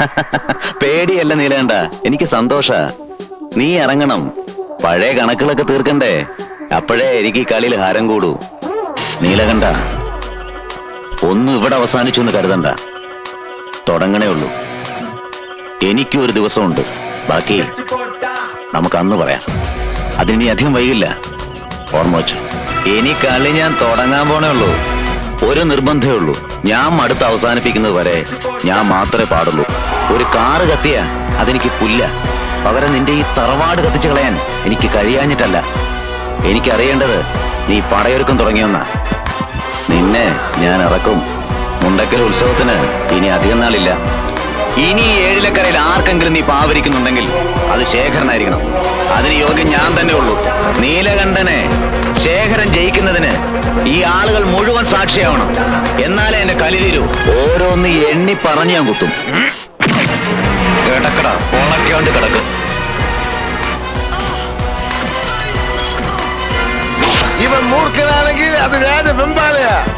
പേടിയല്ല നീലേണ്ട എനിക്ക് സന്തോഷ നീ ഇറങ്ങണം പഴയ കണക്കുകളൊക്കെ തീർക്കണ്ടേ അപ്പോഴേ എനിക്ക് ഈ കളിയിൽ ഹാരം കൂടൂ നീലകണ്ഠ ഒന്നും ഇവിടെ അവസാനിച്ചു എന്ന് കരുതണ്ട തുടങ്ങണേ ഉള്ളൂ എനിക്കും ഒരു ദിവസമുണ്ട് ബാക്കി നമുക്ക് അന്ന് പറയാം അതിനി അധികം വൈകില്ല ഓർമ്മ വെച്ചു ഇനി കളി ഞാൻ തുടങ്ങാൻ പോണേ ഉള്ളൂ ഒരു നിർബന്ധമേ ഉള്ളൂ ഞാൻ മടുത്ത് അവസാനിപ്പിക്കുന്നത് വരെ ഞാൻ മാത്രമേ പാടുള്ളൂ ഒരു കാറ് കത്തിയ അതെനിക്ക് പുല്ല പകരം നിന്റെ ഈ തറവാട് കത്തിച്ചു കളയാൻ എനിക്ക് കഴിയാഞ്ഞിട്ടല്ല എനിക്കറിയേണ്ടത് നീ പടയൊരുക്കം തുടങ്ങിയെന്നാ നിന്നെ ഞാൻ ഇറക്കും മുണ്ടക്കൽ ഉത്സവത്തിന് ഇനി അധികം നാളില്ല ഇനി ഈ ഏഴിലക്കരയിൽ ആർക്കെങ്കിലും നീ പാവരിക്കുന്നുണ്ടെങ്കിൽ അത് ശേഖരനായിരിക്കണം അതിന് യോഗ്യം ഞാൻ തന്നെ ഉള്ളൂ നീലകണ്ഠനെ ശേഖരൻ ജയിക്കുന്നതിന് ഈ ആളുകൾ മുഴുവൻ സാക്ഷിയാവണം എന്നാലേ എന്റെ കലി തീരൂ ഓരോന്ന് എണ്ണി പറഞ്ഞു ഞാൻ കുത്തും കിടക്കട ഉണക്കാണ്ട് കിടക്ക് ഇവൻ മൂർഖനാണെങ്കിൽ അത് രാജ വെമ്പാലയാ